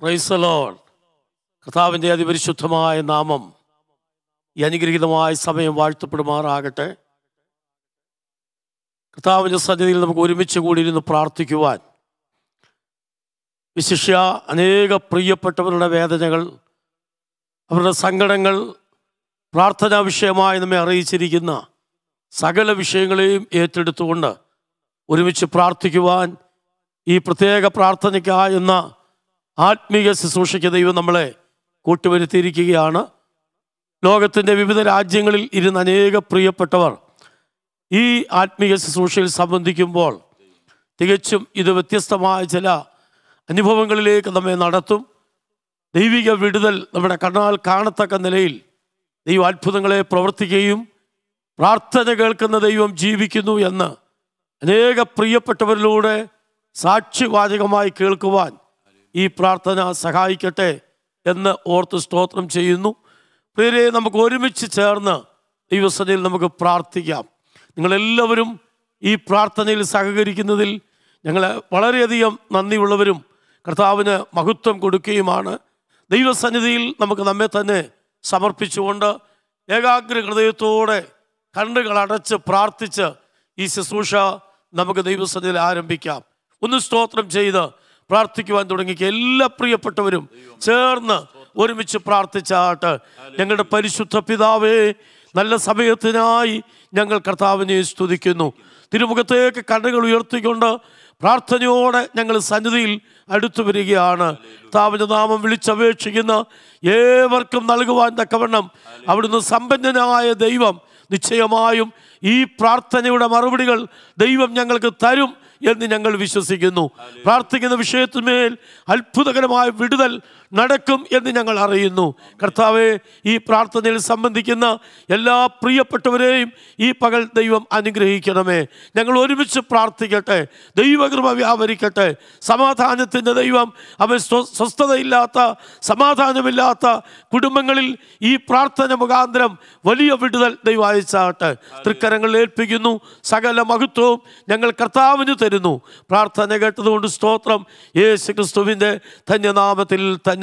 പ്രൈസലോൺ കർത്താവിൻ്റെ അതിപരിശുദ്ധമായ നാമം ഈ അനുഗ്രഹീതമായ സമയം വാഴ്ത്തപ്പെടുമാറാകട്ടെ കർത്താവിൻ്റെ സന്നിധിയിൽ നമുക്ക് ഒരുമിച്ച് കൂടിയിരുന്ന് പ്രാർത്ഥിക്കുവാൻ വിശിഷ്യ അനേക പ്രിയപ്പെട്ടവരുടെ വേദനകൾ അവരുടെ സങ്കടങ്ങൾ പ്രാർത്ഥനാ വിഷയമായി നമ്മെ അറിയിച്ചിരിക്കുന്ന സകല വിഷയങ്ങളെയും ഏറ്റെടുത്തുകൊണ്ട് ഒരുമിച്ച് പ്രാർത്ഥിക്കുവാൻ ഈ പ്രത്യേക പ്രാർത്ഥനയ്ക്കായെന്ന ആത്മീയ ശുശ്രൂഷയ്ക്ക് ദൈവം നമ്മളെ കൂട്ടുവരുത്തിയിരിക്കുകയാണ് ലോകത്തിൻ്റെ വിവിധ രാജ്യങ്ങളിൽ ഇരുന്ന് അനേക പ്രിയപ്പെട്ടവർ ഈ ആത്മീയ ശുശ്രൂഷയിൽ സംബന്ധിക്കുമ്പോൾ തികച്ചും ഇത് വ്യത്യസ്തമായ ചില അനുഭവങ്ങളിലേക്ക് നമ്മെ നടത്തും ദൈവിക വിടുതൽ നമ്മുടെ കണ്ണാൽ കാണത്തക്ക നിലയിൽ ദൈവം അത്ഭുതങ്ങളെ പ്രവർത്തിക്കുകയും പ്രാർത്ഥന കേൾക്കുന്ന ദൈവം ജീവിക്കുന്നു എന്ന് അനേക പ്രിയപ്പെട്ടവരിലൂടെ സാക്ഷിവാചകമായി കേൾക്കുവാൻ ഈ പ്രാർത്ഥന സഹായിക്കട്ടെ എന്ന് ഓർത്ത് സ്തോത്രം ചെയ്യുന്നു പ്രിയരെ നമുക്ക് ഒരുമിച്ച് ചേർന്ന് ദൈവസനയിൽ നമുക്ക് പ്രാർത്ഥിക്കാം നിങ്ങളെല്ലാവരും ഈ പ്രാർത്ഥനയിൽ സഹകരിക്കുന്നതിൽ ഞങ്ങൾ വളരെയധികം നന്ദിയുള്ളവരും കർത്താവിന് മഹത്വം കൊടുക്കുകയുമാണ് ദൈവസന്നിധിയിൽ നമുക്ക് നമ്മെ തന്നെ സമർപ്പിച്ചുകൊണ്ട് ഏകാഗ്ര ഹൃദയത്തോടെ കണ്ണുകൾ അടച്ച് പ്രാർത്ഥിച്ച് ഈ ശുശ്രൂഷ നമുക്ക് ദൈവസന്നിധിയിൽ ആരംഭിക്കാം ഒന്ന് സ്തോത്രം ചെയ്ത് പ്രാർത്ഥിക്കുവാൻ തുടങ്ങിയ എല്ലാ പ്രിയപ്പെട്ടവരും ചേർന്ന് ഒരുമിച്ച് പ്രാർത്ഥിച്ചാട്ട് ഞങ്ങളുടെ പരിശുദ്ധ പിതാവേ നല്ല സമയത്തിനായി ഞങ്ങൾ കർത്താവിനെ സ്തുതിക്കുന്നു തിരുമുഖത്തേക്ക് കണ്ണുകൾ ഉയർത്തിക്കൊണ്ട് പ്രാർത്ഥനയോടെ ഞങ്ങൾ സന്നിധിയിൽ അടുത്തു വരികയാണ് കർത്താവിൻ്റെ നാമം വിളിച്ചപേക്ഷിക്കുന്ന ഏവർക്കും നൽകുവാൻ തക്കവണ്ണം അവിടുന്ന് സമ്പന്നനായ ദൈവം നിശ്ചയമായും ഈ പ്രാർത്ഥനയുടെ മറുപടികൾ ദൈവം ഞങ്ങൾക്ക് തരും എന്ന് ഞങ്ങൾ വിശ്വസിക്കുന്നു പ്രാർത്ഥിക്കുന്ന വിഷയത്തിന്മേൽ അത്ഭുതകരമായ വിടുതൽ നടക്കും എന്ന് ഞങ്ങൾ അറിയുന്നു കർത്താവെ ഈ പ്രാർത്ഥനയിൽ സംബന്ധിക്കുന്ന എല്ലാ പ്രിയപ്പെട്ടവരെയും ഈ പകൽ ദൈവം അനുഗ്രഹിക്കണമേ ഞങ്ങൾ ഒരുമിച്ച് പ്രാർത്ഥിക്കട്ടെ ദൈവകൃപ വ്യാപരിക്കട്ടെ സമാധാനത്തിൻ്റെ ദൈവം അവൻ സ്വ- സ്വസ്ഥതയില്ലാത്ത സമാധാനമില്ലാത്ത കുടുംബങ്ങളിൽ ഈ പ്രാർത്ഥന മുഖാന്തരം വലിയ വിടുതൽ ദൈവം അയച്ചാട്ടെ തൃക്കരങ്ങളിൽ ഏൽപ്പിക്കുന്നു സകല മഹത്വവും ഞങ്ങൾ കർത്താവിന് തരുന്നു പ്രാർത്ഥന കേട്ടതുകൊണ്ട് സ്തോത്രം യേശു ക്രിസ്തുവിൻ്റെ ധന്യനാമത്തിൽ തന്നെ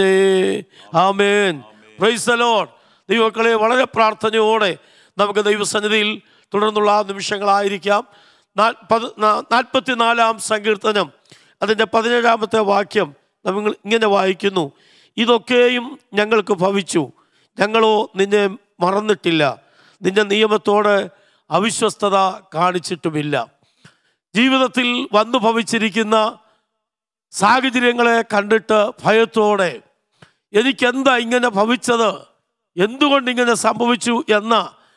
ആമേൻ പ്രൈസലോൺ ദൈവക്കളെ വളരെ പ്രാർത്ഥനയോടെ നമുക്ക് ദൈവസന്നിധിയിൽ തുടർന്നുള്ള നിമിഷങ്ങളായിരിക്കാം നാൽപ്പത്തിനാലാം സങ്കീർത്തനം അതിൻ്റെ പതിനേഴാമത്തെ വാക്യം നമ്മൾ ഇങ്ങനെ വായിക്കുന്നു ഇതൊക്കെയും ഞങ്ങൾക്ക് ഭവിച്ചു ഞങ്ങളോ നിന്നെ മറന്നിട്ടില്ല നിന്റെ നിയമത്തോട് അവിശ്വസ്തത കാണിച്ചിട്ടുമില്ല ജീവിതത്തിൽ വന്നു ഭവിച്ചിരിക്കുന്ന സാഹചര്യങ്ങളെ കണ്ടിട്ട് ഭയത്തോടെ എനിക്കെന്താ ഇങ്ങനെ ഭവിച്ചത് എന്തുകൊണ്ട് ഇങ്ങനെ സംഭവിച്ചു എന്ന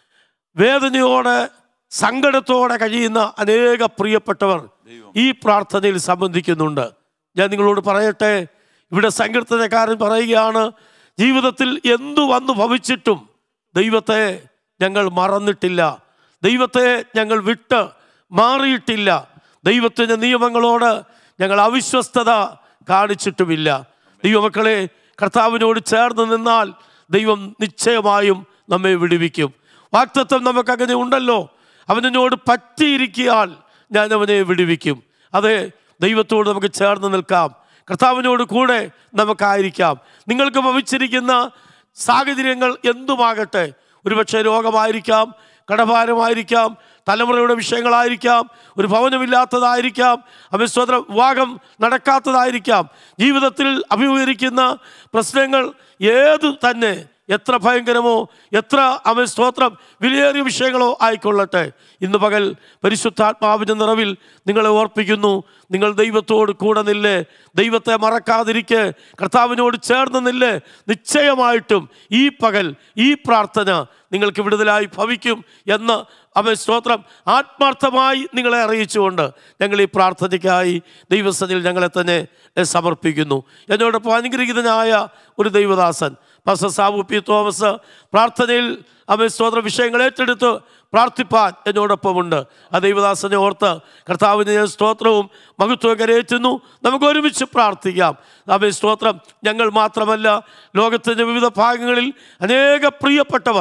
വേദനയോടെ സങ്കടത്തോടെ കഴിയുന്ന അനേക പ്രിയപ്പെട്ടവർ ഈ പ്രാർത്ഥനയിൽ സംബന്ധിക്കുന്നുണ്ട് ഞാൻ നിങ്ങളോട് പറയട്ടെ ഇവിടെ സങ്കീർത്തനക്കാരൻ പറയുകയാണ് ജീവിതത്തിൽ എന്തു വന്നു ഭവിച്ചിട്ടും ദൈവത്തെ ഞങ്ങൾ മറന്നിട്ടില്ല ദൈവത്തെ ഞങ്ങൾ വിട്ട് മാറിയിട്ടില്ല ദൈവത്തിൻ്റെ നിയമങ്ങളോട് ഞങ്ങൾ അവിശ്വസ്തത കാണിച്ചിട്ടുമില്ല ദൈവമക്കളെ കർത്താവിനോട് ചേർന്ന് നിന്നാൽ ദൈവം നിശ്ചയമായും നമ്മെ വിടുവിക്കും വാക്തത്വം നമുക്കങ്ങനെ ഉണ്ടല്ലോ അവനോട് പറ്റിയിരിക്കിയാൽ ഞാൻ അവനെ വിടുവിക്കും അതെ ദൈവത്തോട് നമുക്ക് ചേർന്ന് നിൽക്കാം കർത്താവിനോട് കൂടെ നമുക്കായിരിക്കാം നിങ്ങൾക്ക് ഭവിച്ചിരിക്കുന്ന സാഹചര്യങ്ങൾ എന്തുമാകട്ടെ ഒരുപക്ഷെ രോഗമായിരിക്കാം കടഭാരമായിരിക്കാം തലമുറയുടെ വിഷയങ്ങളായിരിക്കാം ഒരു ഭവനമില്ലാത്തതായിരിക്കാം അവിസ്വത്ര വിവാഹം നടക്കാത്തതായിരിക്കാം ജീവിതത്തിൽ അഭിമുഖീകരിക്കുന്ന പ്രശ്നങ്ങൾ ഏത് തന്നെ എത്ര ഭയങ്കരമോ എത്ര അവൻ സ്തോത്രം വിലയേറിയ വിഷയങ്ങളോ ആയിക്കൊള്ളട്ടെ ഇന്ന് പകൽ പരിശുദ്ധാത്മാവിൻ്റെ നിറവിൽ നിങ്ങളെ ഓർപ്പിക്കുന്നു നിങ്ങൾ ദൈവത്തോട് കൂടെ നില്ലേ ദൈവത്തെ മറക്കാതിരിക്കെ കർത്താവിനോട് ചേർന്ന് നില്ലേ നിശ്ചയമായിട്ടും ഈ പകൽ ഈ പ്രാർത്ഥന നിങ്ങൾക്ക് വിടുതലായി ഭവിക്കും എന്ന് അവൻ സ്തോത്രം ആത്മാർത്ഥമായി നിങ്ങളെ അറിയിച്ചുകൊണ്ട് ഞങ്ങൾ ഈ പ്രാർത്ഥനയ്ക്കായി ദൈവസനിൽ ഞങ്ങളെ തന്നെ എ, സമർപ്പിക്കുന്നു എന്നോടൊപ്പം അനുഗ്രഹീതനായ ഒരു ദൈവദാസൻ പസ സാബു പി തോമസ് പ്രാർത്ഥനയിൽ അവൻ സ്തോത്ര വിഷയങ്ങൾ ഏറ്റെടുത്ത് പ്രാർത്ഥിപ്പാൻ എന്നോടൊപ്പമുണ്ട് ആ ദൈവദാസനെ ഓർത്ത് കർത്താവിന് ഞാൻ സ്തോത്രവും മഹത്വവും കരയേറ്റുന്നു നമുക്ക് ഒരുമിച്ച് പ്രാർത്ഥിക്കാം അവൻ സ്തോത്രം ഞങ്ങൾ മാത്രമല്ല ലോകത്തിൻ്റെ വിവിധ ഭാഗങ്ങളിൽ അനേക പ്രിയപ്പെട്ടവർ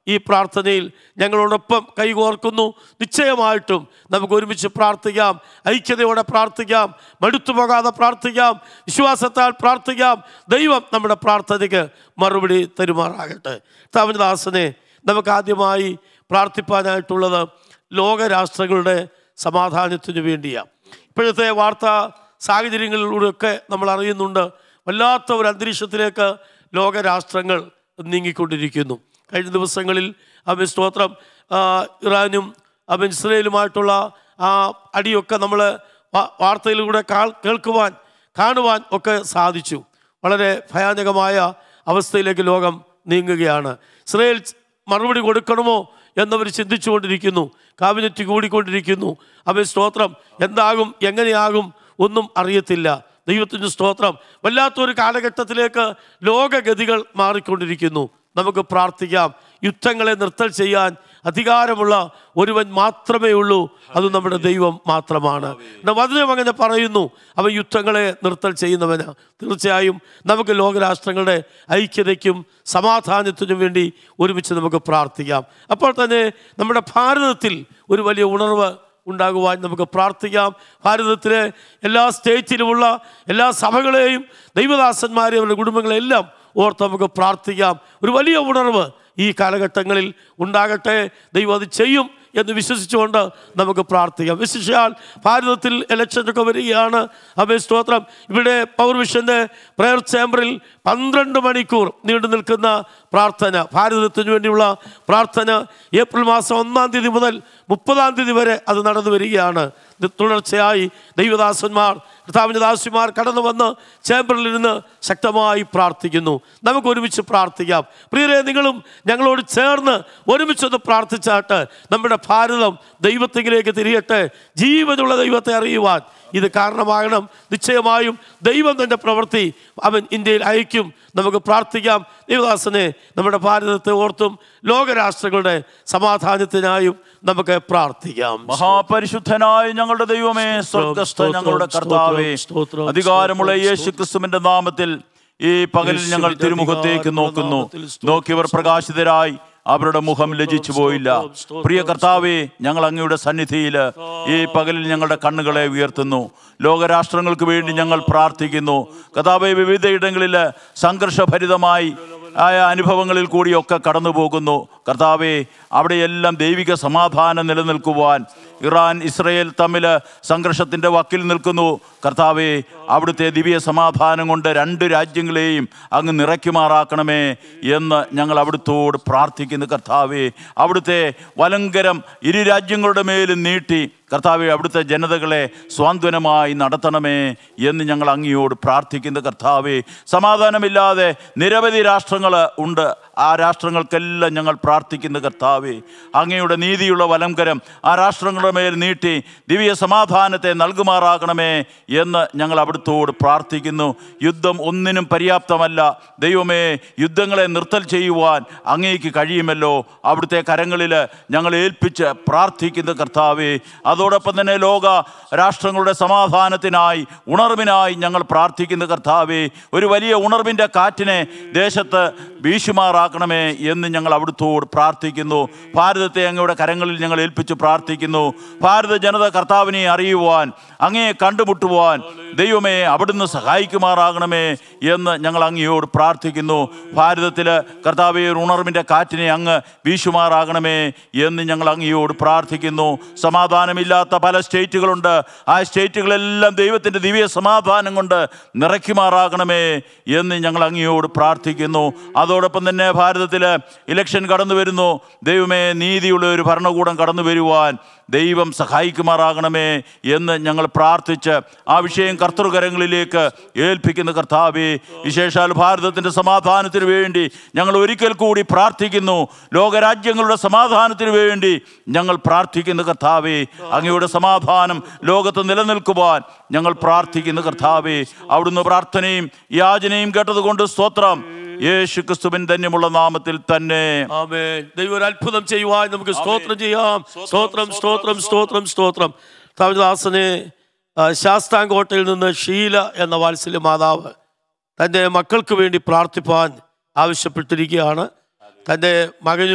ഈ പ്രാർത്ഥനയിൽ ഞങ്ങളോടൊപ്പം കൈകോർക്കുന്നു നിശ്ചയമായിട്ടും നമുക്ക് ഒരുമിച്ച് പ്രാർത്ഥിക്കാം ഐക്യതയോടെ പ്രാർത്ഥിക്കാം മടുത്തു പോകാതെ പ്രാർത്ഥിക്കാം വിശ്വാസത്താൽ പ്രാർത്ഥിക്കാം ദൈവം നമ്മുടെ പ്രാർത്ഥനയ്ക്ക് മറുപടി തരുമാറാകട്ടെ താമനദാസനെ നമുക്ക് ആദ്യമായി പ്രാർത്ഥിപ്പാനായിട്ടുള്ളത് ലോകരാഷ്ട്രങ്ങളുടെ സമാധാനത്തിനു വേണ്ടിയാണ് ഇപ്പോഴത്തെ വാർത്താ സാഹചര്യങ്ങളിലൂടെയൊക്കെ നമ്മൾ അറിയുന്നുണ്ട് വല്ലാത്ത ഒരു അന്തരീക്ഷത്തിലേക്ക് ലോകരാഷ്ട്രങ്ങൾ നീങ്ങിക്കൊണ്ടിരിക്കുന്നു കഴിഞ്ഞ ദിവസങ്ങളിൽ അവൻ സ്തോത്രം ആ, ഇറാനും അവൻ ഇസ്രയേലുമായിട്ടുള്ള ആ അടിയൊക്കെ നമ്മൾ വാർത്തയിലൂടെ കാൾ കേൾക്കുവാൻ കാണുവാൻ ഒക്കെ സാധിച്ചു വളരെ ഭയാനകമായ അവസ്ഥയിലേക്ക് ലോകം നീങ്ങുകയാണ് ഇസ്രയേൽ മറുപടി കൊടുക്കണമോ എന്നവർ ചിന്തിച്ചുകൊണ്ടിരിക്കുന്നു കാബിനറ്റ് കൂടിക്കൊണ്ടിരിക്കുന്നു അവൻ സ്തോത്രം എന്താകും എങ്ങനെയാകും ഒന്നും അറിയത്തില്ല ദൈവത്തിൻ്റെ സ്തോത്രം വല്ലാത്തൊരു കാലഘട്ടത്തിലേക്ക് ലോകഗതികൾ മാറിക്കൊണ്ടിരിക്കുന്നു നമുക്ക് പ്രാർത്ഥിക്കാം യുദ്ധങ്ങളെ നിർത്തൽ ചെയ്യാൻ അധികാരമുള്ള ഒരുവൻ മാത്രമേ ഉള്ളൂ അത് നമ്മുടെ ദൈവം മാത്രമാണ് എന്നാ വചനം അങ്ങനെ പറയുന്നു അവൻ യുദ്ധങ്ങളെ നിർത്തൽ ചെയ്യുന്നവന് തീർച്ചയായും നമുക്ക് ലോകരാഷ്ട്രങ്ങളുടെ ഐക്യതയ്ക്കും സമാധാനത്തിനും വേണ്ടി ഒരുമിച്ച് നമുക്ക് പ്രാർത്ഥിക്കാം അപ്പോൾ തന്നെ നമ്മുടെ ഭാരതത്തിൽ ഒരു വലിയ ഉണർവ് ഉണ്ടാകുവാൻ നമുക്ക് പ്രാർത്ഥിക്കാം ഭാരതത്തിലെ എല്ലാ സ്റ്റേറ്റിലുമുള്ള എല്ലാ സഭകളെയും ദൈവദാസന്മാരെയും അവരുടെ കുടുംബങ്ങളെല്ലാം ഓർത്ത് നമുക്ക് പ്രാർത്ഥിക്കാം ഒരു വലിയ ഉണർവ് ഈ കാലഘട്ടങ്ങളിൽ ഉണ്ടാകട്ടെ ദൈവം അത് ചെയ്യും എന്ന് വിശ്വസിച്ചുകൊണ്ട് നമുക്ക് പ്രാർത്ഥിക്കാം വിശിഷ്യാൽ ഭാരതത്തിൽ ഇലക്ഷനൊക്കെ വരികയാണ് അഭയ സ്തോത്രം ഇവിടെ പവർ വിഷൻ്റെ പ്രയർ ചേംബറിൽ പന്ത്രണ്ട് മണിക്കൂർ നീണ്ടു നിൽക്കുന്ന പ്രാർത്ഥന ഭാരതത്തിന് വേണ്ടിയുള്ള പ്രാർത്ഥന ഏപ്രിൽ മാസം ഒന്നാം തീയതി മുതൽ മുപ്പതാം തീയതി വരെ അത് നടന്നു വരികയാണ് ഇത് തുടർച്ചയായി ദൈവദാസന്മാർ കർത്താവിൻ്റെ ദാസിമാർ കടന്നു വന്ന് ചേംബറിലിരുന്ന് ശക്തമായി പ്രാർത്ഥിക്കുന്നു നമുക്ക് ഒരുമിച്ച് പ്രാർത്ഥിക്കാം പ്രിയരെ നിങ്ങളും ഞങ്ങളോട് ചേർന്ന് ഒരുമിച്ചൊന്ന് പ്രാർത്ഥിച്ചാട്ട് നമ്മുടെ ഭാരതം ദൈവത്തിലേക്ക് തിരിയട്ടെ ജീവനുള്ള ദൈവത്തെ അറിയുവാൻ ഇത് കാരണമാകണം നിശ്ചയമായും ദൈവം തൻ്റെ പ്രവൃത്തി അവൻ ഇന്ത്യയിൽ അയക്കും നമുക്ക് പ്രാർത്ഥിക്കാം ദൈവദാസനെ നമ്മുടെ ഭാരതത്തെ ഓർത്തും ലോകരാഷ്ട്രങ്ങളുടെ സമാധാനത്തിനായും നമുക്ക് പ്രാർത്ഥിക്കാം മഹാപരിശുദ്ധനായ ഞങ്ങളുടെ ദൈവമേ സ്വർഗസ്ഥ സ്തോത്രം, ഞങ്ങളുടെ കർത്താവേ സ്തോത്രം, സ്തോത്രം, അധികാരമുള്ള സ്തോത്രം, യേശു ക്രിസ്തുവിന്റെ നാമത്തിൽ ഈ പകലിൽ ഞങ്ങൾ യേശുവിന്റെ തിരുമുഖത്തേക്ക് അധികാരമുള്ള നോക്കുന്നു നാമത്തിൽ സ്തോത്രം, നോക്കിയവർ പ്രകാശിതരായി അവരുടെ മുഖം ലജിച്ചു പോയില്ല സ്തോത്രം, സ്തോത്രം, പ്രിയ കർത്താവേ ഞങ്ങൾ അങ്ങയുടെ സന്നിധിയിൽ ഈ പകലിൽ ഞങ്ങളുടെ കണ്ണുകളെ ഉയർത്തുന്നു ലോകരാഷ്ട്രങ്ങൾക്ക് വേണ്ടി ഞങ്ങൾ പ്രാർത്ഥിക്കുന്നു കർത്താവെ വിവിധയിടങ്ങളിൽ സംഘർഷഭരിതമായി ആയ അനുഭവങ്ങളിൽ കൂടിയൊക്കെ കടന്നു പോകുന്നു കർത്താവെ അവിടെയെല്ലാം ദൈവിക സമാധാനം നിലനിൽക്കുവാൻ ഇറാൻ ഇസ്രയേൽ തമ്മിൽ സംഘർഷത്തിൻ്റെ വക്കിൽ നിൽക്കുന്നു കർത്താവെ അവിടുത്തെ ദിവ്യ സമാധാനം കൊണ്ട് രണ്ട് രാജ്യങ്ങളെയും അങ്ങ് നിറയ്ക്കുമാറാക്കണമേ എന്ന് ഞങ്ങൾ അവിടുത്തോട് പ്രാർത്ഥിക്കുന്നു കർത്താവെ അവിടുത്തെ വലങ്കരം ഇരു രാജ്യങ്ങളുടെ മേലും നീട്ടി കർത്താവെ അവിടുത്തെ ജനതകളെ സ്വാന്തനമായി നടത്തണമേ എന്ന് ഞങ്ങൾ അങ്ങയോട് പ്രാർത്ഥിക്കുന്നു കർത്താവെ സമാധാനമില്ലാതെ നിരവധി രാഷ്ട്രങ്ങൾ ഉണ്ട് ആ രാഷ്ട്രങ്ങൾക്കെല്ലാം ഞങ്ങൾ പ്രാർത്ഥിക്കുന്നു കർത്താവെ അങ്ങയുടെ നീതിയുള്ള വലംകരം ആ രാഷ്ട്രങ്ങളുടെ മേൽ നീട്ടി ദിവ്യ സമാധാനത്തെ നൽകുമാറാകണമേ എന്ന് ഞങ്ങൾ അവിടുത്തോട് പ്രാർത്ഥിക്കുന്നു യുദ്ധം ഒന്നിനും പര്യാപ്തമല്ല ദൈവമേ യുദ്ധങ്ങളെ നിർത്തൽ ചെയ്യുവാൻ അങ്ങേക്ക് കഴിയുമല്ലോ അവിടുത്തെ കരങ്ങളിൽ ഞങ്ങൾ ഏൽപ്പിച്ച് പ്രാർത്ഥിക്കുന്നു കർത്താവേ അതോടൊപ്പം തന്നെ ലോക രാഷ്ട്രങ്ങളുടെ സമാധാനത്തിനായി ഉണർവിനായി ഞങ്ങൾ പ്രാർത്ഥിക്കുന്നു കർത്താവേ ഒരു വലിയ ഉണർവിൻ്റെ കാറ്റിനെ ദേശത്ത് വീശുമാറാക്കണമേ എന്ന് ഞങ്ങൾ അവിടുത്തോട് പ്രാർത്ഥിക്കുന്നു ഭാരതത്തെ അങ്ങയുടെ കരങ്ങളിൽ ഞങ്ങൾ ഏൽപ്പിച്ച് പ്രാർത്ഥിക്കുന്നു ഭാരത ജനത കർത്താവിനെ അറിയുവാൻ അങ്ങയെ കണ്ടുമുട്ടുവാൻ ദൈവമേ അവിടുന്ന് സഹായിക്കുമാറാകണമേ എന്ന് ഞങ്ങൾ അങ്ങയോട് പ്രാർത്ഥിക്കുന്നു ഭാരതത്തിൽ കർത്താവെ ഒരു ഉണർവിൻ്റെ കാറ്റിനെ അങ്ങ് വീശുമാറാകണമേ എന്ന് ഞങ്ങൾ അങ്ങയോട് പ്രാർത്ഥിക്കുന്നു സമാധാനമില്ലാത്ത പല സ്റ്റേറ്റുകളുണ്ട് ആ സ്റ്റേറ്റുകളെല്ലാം ദൈവത്തിൻ്റെ ദിവ്യ സമാധാനം കൊണ്ട് നിറയ്ക്കുമാറാകണമേ എന്ന് ഞങ്ങൾ അങ്ങയോട് പ്രാർത്ഥിക്കുന്നു അതോടൊപ്പം തന്നെ ഭാരതത്തിൽ ഇലക്ഷൻ കടന്നു വരുന്നു ദൈവമേ നീതിയുള്ള ഒരു ഭരണകൂടം കടന്നു വരുവാൻ ദൈവം സഹായിക്കുമാറാകണമേ എന്ന് ഞങ്ങൾ പ്രാർത്ഥിച്ച് ആ വിഷയം കർത്തൃകരങ്ങളിലേക്ക് ഏൽപ്പിക്കുന്ന കർത്താവേ വിശേഷാൽ ഭാരതത്തിൻ്റെ സമാധാനത്തിന് വേണ്ടി ഞങ്ങൾ ഒരിക്കൽ കൂടി പ്രാർത്ഥിക്കുന്നു ലോകരാജ്യങ്ങളുടെ സമാധാനത്തിന് വേണ്ടി ഞങ്ങൾ പ്രാർത്ഥിക്കുന്ന കർത്താവേ അങ്ങയുടെ സമാധാനം ലോകത്ത് നിലനിൽക്കുവാൻ ഞങ്ങൾ പ്രാർത്ഥിക്കുന്ന കർത്താവേ അവിടുന്ന് പ്രാർത്ഥനയും യാചനയും കേട്ടതുകൊണ്ട് സ്തോത്രം യേശു ക്രിസ്തുവിൻ ധന്യമുള്ള നാമത്തിൽ തന്നെ ആമേൻ ദൈവം ഒരു അത്ഭുതം ചെയ്യുവാൻ നമുക്ക് സ്തോത്രം ചെയ്യാം സ്തോത്രം സ്തോത്രം സ്തോത്രം സ്തോത്രം താമദാസനെ ആ, ശാസ്താംകോട്ടയിൽ നിന്ന് ഷീല എന്ന വാത്സല്യ മാതാവ് തൻ്റെ മക്കൾക്ക് വേണ്ടി പ്രാർത്ഥിപ്പാൻ ആവശ്യപ്പെട്ടിരിക്കുകയാണ് തൻ്റെ മകനും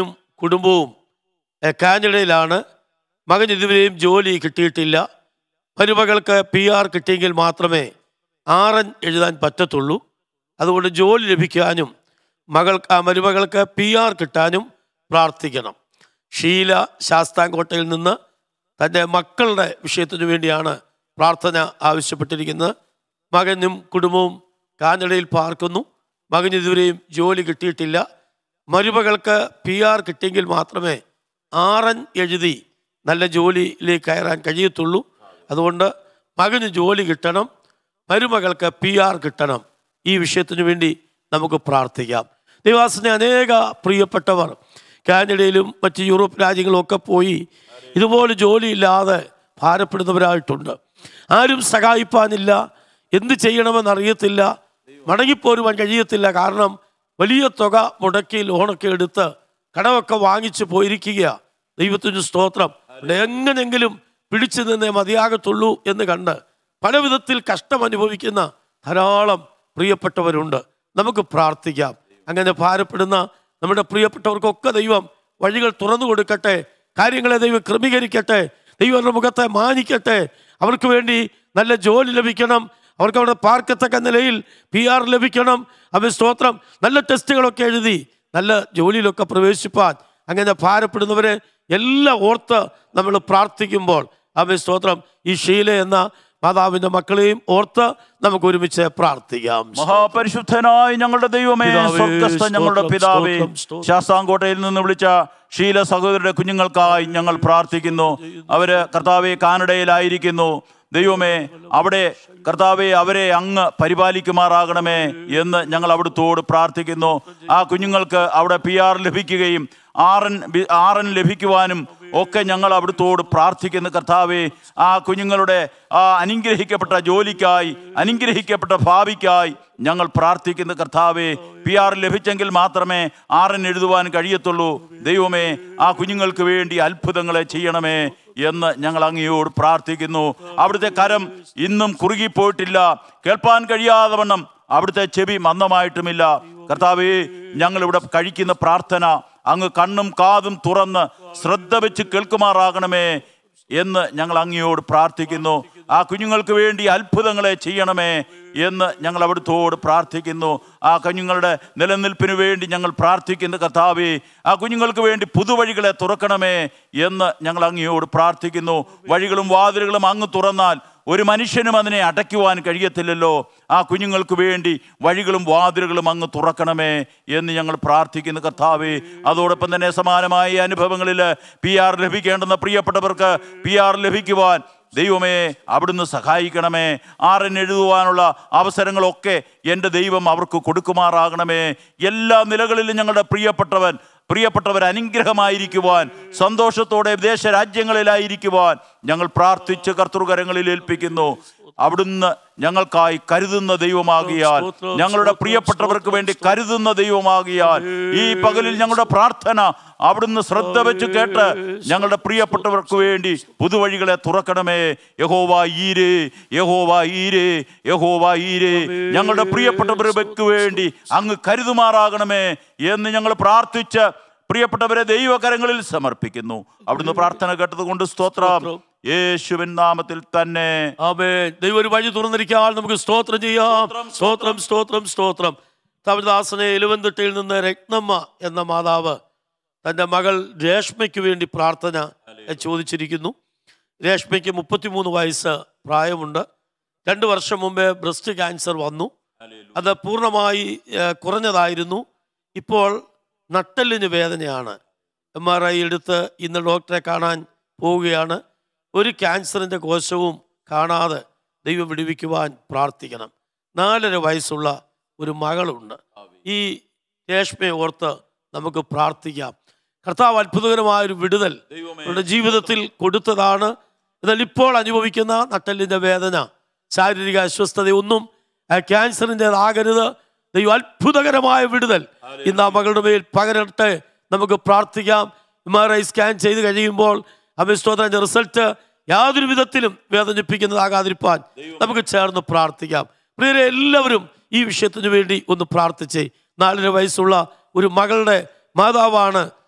കുടുംബവും ഏ, കാഞ്ഞിടയിലാണ് മകൻ ഇതുവരെയും ജോലി കിട്ടിയിട്ടില്ല മരുമകൾക്ക് പി ആർ കിട്ടിയെങ്കിൽ മാത്രമേ ആറൻ എഴുതാൻ പറ്റത്തുള്ളൂ അതുകൊണ്ട് ജോലി ലഭിക്കാനും മകൾ ആ മരുമകൾക്ക് പി ആർ കിട്ടാനും പ്രാർത്ഥിക്കണം ഷീല ശാസ്താംകോട്ടയിൽ നിന്ന് തൻ്റെ മക്കളുടെ വിഷയത്തിനു വേണ്ടിയാണ് പ്രാർത്ഥന ആവശ്യപ്പെട്ടിരിക്കുന്നത് മകനും കുടുംബവും കാനഡയിൽ പാർക്കുന്നു മകന് ഇതുവരെയും ജോലി കിട്ടിയിട്ടില്ല മരുമകൾക്ക് പി ആർ കിട്ടിയെങ്കിൽ മാത്രമേ ആറൻ എഴുതി നല്ല ജോലിയിലേക്ക് കയറാൻ കഴിയത്തുള്ളൂ അതുകൊണ്ട് മകന് ജോലി കിട്ടണം മരുമകൾക്ക് പി ആർ കിട്ടണം ഈ വിഷയത്തിനു വേണ്ടി നമുക്ക് പ്രാർത്ഥിക്കാം ദൈവാസിനെ അനേക പ്രിയപ്പെട്ടവർ കാനഡയിലും മറ്റ് യൂറോപ്പ് രാജ്യങ്ങളിലൊക്കെ പോയി ഇതുപോലെ ജോലിയില്ലാതെ ഭാരപ്പെടുന്നവരായിട്ടുണ്ട് ആരും സഹായിപ്പാനില്ല എന്ത് ചെയ്യണമെന്നറിയത്തില്ല മടങ്ങിപ്പോരുവാൻ കഴിയത്തില്ല കാരണം വലിയ തുക മുടക്കി ലോണൊക്കെ എടുത്ത് കടമൊക്കെ വാങ്ങിച്ച് പോയിരിക്കുക ദൈവത്തിന് സ്തോത്രം ഇവിടെ എങ്ങനെങ്കിലും പിടിച്ചു നിന്നേ മതിയാകത്തുള്ളൂ എന്ന് കണ്ട് പല വിധത്തിൽ കഷ്ടം അനുഭവിക്കുന്ന ധാരാളം പ്രിയപ്പെട്ടവരുണ്ട് നമുക്ക് പ്രാർത്ഥിക്കാം അങ്ങനെ ഭാരപ്പെടുന്ന നമ്മുടെ പ്രിയപ്പെട്ടവർക്കൊക്കെ ദൈവം വഴികൾ തുറന്നു കൊടുക്കട്ടെ കാര്യങ്ങളെ ദൈവം ക്രമീകരിക്കട്ടെ ദൈവം അവരുടെ മുഖത്തെ മാനിക്കട്ടെ അവർക്ക് വേണ്ടി നല്ല ജോലി ലഭിക്കണം അവർക്ക് അവിടെ പാർക്കത്തക്ക നിലയിൽ പി ആർ ലഭിക്കണം അവൻ സ്തോത്രം നല്ല ടെസ്റ്റുകളൊക്കെ എഴുതി നല്ല ജോലിയിലൊക്കെ പ്രവേശിപ്പാൻ അങ്ങനെ ഭാരപ്പെടുന്നവരെ എല്ലാം ഓർത്ത് നമ്മൾ പ്രാർത്ഥിക്കുമ്പോൾ അവൻ സ്തോത്രം ഈ ഷീല എന്ന മാതാവിൻ്റെ മക്കളെയും ഓർത്ത് നമുക്ക് ഒരുമിച്ച് പ്രാർത്ഥിക്കാം മഹാപരിശുദ്ധനായ ഞങ്ങളുടെ ദൈവമേ പിതാവേ, സ്വർഗസ്ഥ ഞങ്ങളുടെ സ്തോത്രം, പിതാവേ സ്തോത്രം, സ്തോത്രം. ശാസ്താംകോട്ടയിൽ നിന്ന് വിളിച്ച ശീല സഹോദരരുടെ കുഞ്ഞുങ്ങൾക്കായി ഞങ്ങൾ പ്രാർത്ഥിക്കുന്നു അവര് കർത്താവെ കാനഡയിലായിരിക്കുന്നു ദൈവമേ അവിടെ കർത്താവെ അവരെ അങ്ങ് പരിപാലിക്കുമാറാകണമേ എന്ന് ഞങ്ങൾ അവിടുത്തോട് പ്രാർത്ഥിക്കുന്നു ആ കുഞ്ഞുങ്ങൾക്ക് അവിടെ പി ആർ ലഭിക്കുകയും ആറൻ ബി- ആറൻ ലഭിക്കുവാനും ഒക്കെ ഞങ്ങൾ അവിടുത്തോട് പ്രാർത്ഥിക്കുന്നു കർത്താവെ ആ കുഞ്ഞുങ്ങളുടെ ആ അനുഗ്രഹിക്കപ്പെട്ട ജോലിക്കായി അനുഗ്രഹിക്കപ്പെട്ട ഭാവിക്കായി ഞങ്ങൾ പ്രാർത്ഥിക്കുന്ന കർത്താവെ പി ആർ ലഭിച്ചെങ്കിൽ മാത്രമേ ആറൻ എഴുതുവാൻ കഴിയത്തുള്ളൂ ദൈവമേ ആ കുഞ്ഞുങ്ങൾക്ക് വേണ്ടി അത്ഭുതങ്ങളെ ചെയ്യണമേ എന്ന് ഞങ്ങൾ അങ്ങയോട് പ്രാർത്ഥിക്കുന്നു അവിടുത്തെ കരം ഇന്നും കുറുകിപ്പോയിട്ടില്ല കേൾപ്പാൻ കഴിയാതെ വണ്ണം അവിടുത്തെ ചെവി മന്ദമായിട്ടുമില്ല കർത്താവേ ഞങ്ങൾ ഇവിടെ കഴിക്കുന്ന പ്രാർത്ഥന അങ്ങ് കണ്ണും കാതും തുറന്ന് ശ്രദ്ധ വെച്ച് കേൾക്കുമാറാകണമേ എന്ന് ഞങ്ങൾ അങ്ങയോട് പ്രാർത്ഥിക്കുന്നു ആ കുഞ്ഞുങ്ങൾക്ക് വേണ്ടി അത്ഭുതങ്ങളെ ചെയ്യണമേ എന്ന് ഞങ്ങൾ അവിടുത്തോട് പ്രാർത്ഥിക്കുന്നു ആ കുഞ്ഞുങ്ങളുടെ നിലനിൽപ്പിന് വേണ്ടി ഞങ്ങൾ പ്രാർത്ഥിക്കുന്നു കർത്താവേ ആ കുഞ്ഞുങ്ങൾക്ക് വേണ്ടി പുതുവഴികളെ തുറക്കണമേ എന്ന് ഞങ്ങൾ അങ്ങയോട് പ്രാർത്ഥിക്കുന്നു വഴികളും വാതിലുകളും അങ്ങ് തുറന്നാൽ ഒരു മനുഷ്യനും അതിനെ അടയ്ക്കുവാൻ കഴിയത്തില്ലല്ലോ ആ കുഞ്ഞുങ്ങൾക്ക് വേണ്ടി വഴികളും വാതിലുകളും അങ്ങ് തുറക്കണമേ എന്ന് ഞങ്ങൾ പ്രാർത്ഥിക്കുന്നു കർത്താവേ അതോടൊപ്പം തന്നെ സമാനമായ അനുഭവങ്ങളിൽ പി ആർ ലഭിക്കേണ്ടുന്ന പ്രിയപ്പെട്ടവർക്ക് പി ആർ ലഭിക്കുവാൻ ദൈവമേ അവിടുന്ന് സഹായിക്കണമേ ആറിന് എഴുതുവാനുള്ള അവസരങ്ങളൊക്കെ എൻ്റെ ദൈവം അവർക്ക് കൊടുക്കുമാറാകണമേ എല്ലാ നിലകളിലും ഞങ്ങളുടെ പ്രിയപ്പെട്ടവൻ പ്രിയപ്പെട്ടവർ അനുഗ്രഹമായിരിക്കുവാൻ സന്തോഷത്തോടെ വിദേശ രാജ്യങ്ങളിലായിരിക്കുവാൻ ഞങ്ങൾ പ്രാർത്ഥിച്ച് കർത്തൃകരങ്ങളിൽ ഏൽപ്പിക്കുന്നു അവിടുന്ന് ഞങ്ങൾക്കായി കരുതുന്ന ദൈവമാകിയാൽ ഞങ്ങളുടെ പ്രിയപ്പെട്ടവർക്ക് വേണ്ടി കരുതുന്ന ദൈവമാകിയാൽ ഈ പകലിൽ ഞങ്ങളുടെ പ്രാർത്ഥന അവിടുന്ന് ശ്രദ്ധ വെച്ച് കേട്ട് ഞങ്ങളുടെ പ്രിയപ്പെട്ടവർക്ക് വേണ്ടി പുതുവഴികളെ തുറക്കണമേ യഹോവ ഈരേ യഹോവ ഈരേ യഹോവ ഈരേ ഞങ്ങളുടെ പ്രിയപ്പെട്ടവർക്ക് വേണ്ടി അങ്ങ് കരുതുമാറാകണമേ എന്ന് ഞങ്ങൾ പ്രാർത്ഥിച്ച് പ്രിയപ്പെട്ടവരെ ദൈവകരങ്ങളിൽ സമർപ്പിക്കുന്നു അവിടുന്ന് പ്രാർത്ഥന കേട്ടത് കൊണ്ട് സ്തോത്രം യേശുവിൻ നാമത്തിൽ തന്നെ ആമേ ദൈവം ഒരു വഴി തുറന്നിരിക്കാൻ നമുക്ക് സ്തോത്രം ചെയ്യാം സ്തോത്രം സ്തോത്രം സ്തോത്രം തമിഴ്ദാസനെ എലുവന്തിട്ടയിൽ നിന്ന് രത്നമ്മ എന്ന മാതാവ് തൻ്റെ മകൾ രേഷ്മയ്ക്ക് വേണ്ടി പ്രാർത്ഥന ചോദിച്ചിരിക്കുന്നു രേഷ്മയ്ക്ക് മുപ്പത്തിമൂന്ന് വയസ്സ് പ്രായമുണ്ട് രണ്ട് വർഷം മുമ്പേ ബ്രസ്റ്റ് ക്യാൻസർ വന്നു അത് പൂർണ്ണമായി ഏഹ്, കുറഞ്ഞതായിരുന്നു ഇപ്പോൾ നട്ടെല്ലിന് വേദനയാണ് എം ആർ ഐ എടുത്ത് ഇന്ന് ഡോക്ടറെ കാണാൻ പോവുകയാണ് ഒരു ക്യാൻസറിൻ്റെ കോശവും കാണാതെ ദൈവം വിടുവിക്കുവാൻ പ്രാർത്ഥിക്കണം നാലര വയസ്സുള്ള ഒരു മകളുണ്ട് ഈ രേഷ്മയെ ഓർത്ത് നമുക്ക് പ്രാർത്ഥിക്കാം കർത്താവ് അത്ഭുതകരമായ ഒരു വിടുതൽ അവരുടെ ജീവിതത്തിൽ കൊടുത്തതാണ് എന്നാൽ ഇപ്പോൾ അനുഭവിക്കുന്ന നട്ടലിൻ്റെ വേദന ശാരീരിക അസ്വസ്ഥതയൊന്നും ആ ക്യാൻസറിൻ്റെതാകരുത് ദൈവം അത്ഭുതകരമായ വിടുതൽ ഇന്ന് ആ മകളുടെ മേൽ പകരട്ടെ നമുക്ക് പ്രാർത്ഥിക്കാം എം ആർ ഐ സ്കാൻ ചെയ്ത് കഴിയുമ്പോൾ അമിസ്തോത്രൻ്റെ റിസൾട്ട് യാതൊരു വിധത്തിലും വേദനിപ്പിക്കുന്നതാകാതിരിപ്പാൻ നമുക്ക് ചേർന്ന് പ്രാർത്ഥിക്കാം പ്രിയരെ എല്ലാവരും ഈ വിഷയത്തിന് വേണ്ടി ഒന്ന് പ്രാർത്ഥിച്ചേ നാലര വയസ്സുള്ള ഒരു മകളുടെ മാതാവാണ്